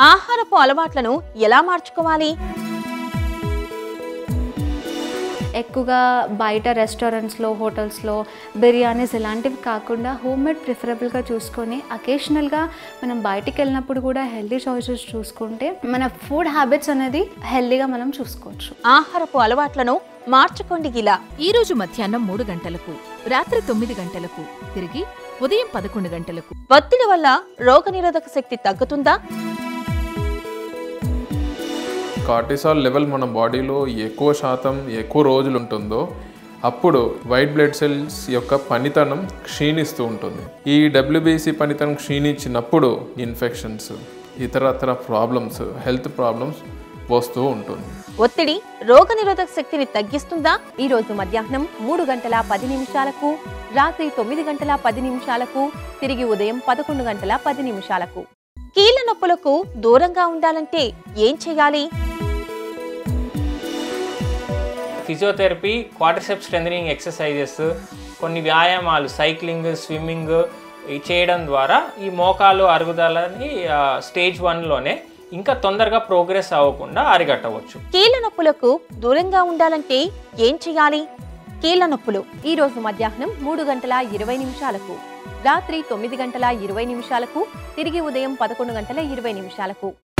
ఆహారపు అలవాట్లను ఎలా మార్చుకోవాలి ఎక్కువగా బయట రెస్టారెంట్స్లో హోటల్స్లో బిర్యానీస్ ఇలాంటివి కాకుండా హోమ్ మేడ్ ప్రిఫరబుల్గా చూసుకొని అకేషనల్గా మనం బయటికి వెళ్ళినప్పుడు కూడా హెల్తీ చాయిసెస్ చూసుకుంటే మన ఫుడ్ హ్యాబిట్స్ అనేది హెల్తీగా మనం చూసుకోవచ్చు ఆహారపు అలవాట్లను మార్చుకోండి ఇలా ఈ రోజు మధ్యాహ్నం మూడు గంటలకు రాత్రి తొమ్మిది గంటలకు తిరిగి ఉదయం పదకొండు గంటలకు ఒత్తిడి వల్ల రోగనిరోధక శక్తి తగ్గుతుందా కార్టిసాల్ లెవెల్ మన బాడీలో ఎక్కువ శాతం ఎక్కువ రోజులు ఉంటుందో అప్పుడు వైట్ బ్లడ్ సెల్స్ యొక్క పనితనం క్షీణిస్తూ ఉంటుంది ఈ డబ్ల్యూబీసీ పనితనం క్షీణించినప్పుడు ఇన్ఫెక్షన్స్ ఇతరత్ర ప్రాబ్లమ్స్ హెల్త్ ప్రాబ్లమ్స్ వస్తూ ఉంటుంది ఒత్తిడి రోగనిరోధక శక్తిని తగ్గిస్తుందా ఈ రోజు మధ్యాహ్నం మూడు గంటల పది నిమిషాలకు రాత్రి తొమ్మిది గంటల పది నిమిషాలకు తిరిగి ఉదయం పదకొండు గంటల పది నిమిషాలకు కీళ్ళ నొప్పులకు దూరంగా ఉండాలంటే ఏం చేయాలి ఫిజియోథెరపీ క్వార్టర్సెప్ స్ట్రెంథనింగ్ ఎక్సర్సైజెస్ కొన్ని వ్యాయామాలు సైక్లింగ్ స్విమ్మింగ్ ఇవి చేయడం ద్వారా ఈ మోకాలు అరుగుదలని ఆ, స్టేజ్ వన్లోనే ఇంకా తొందరగా ప్రోగ్రెస్ అవ్వకుండా అరికట్టవచ్చు కీళ్ళ నొప్పులకు దూరంగా ఉండాలంటే ఏం చేయాలి కీళ్ళ నొప్పులు ఈ రోజు మధ్యాహ్నం మూడు గంటల ఇరవై నిమిషాలకు రాత్రి తొమ్మిది గంటల ఇరవై నిమిషాలకు తిరిగి ఉదయం పదకొండు గంటల ఇరవై నిమిషాలకు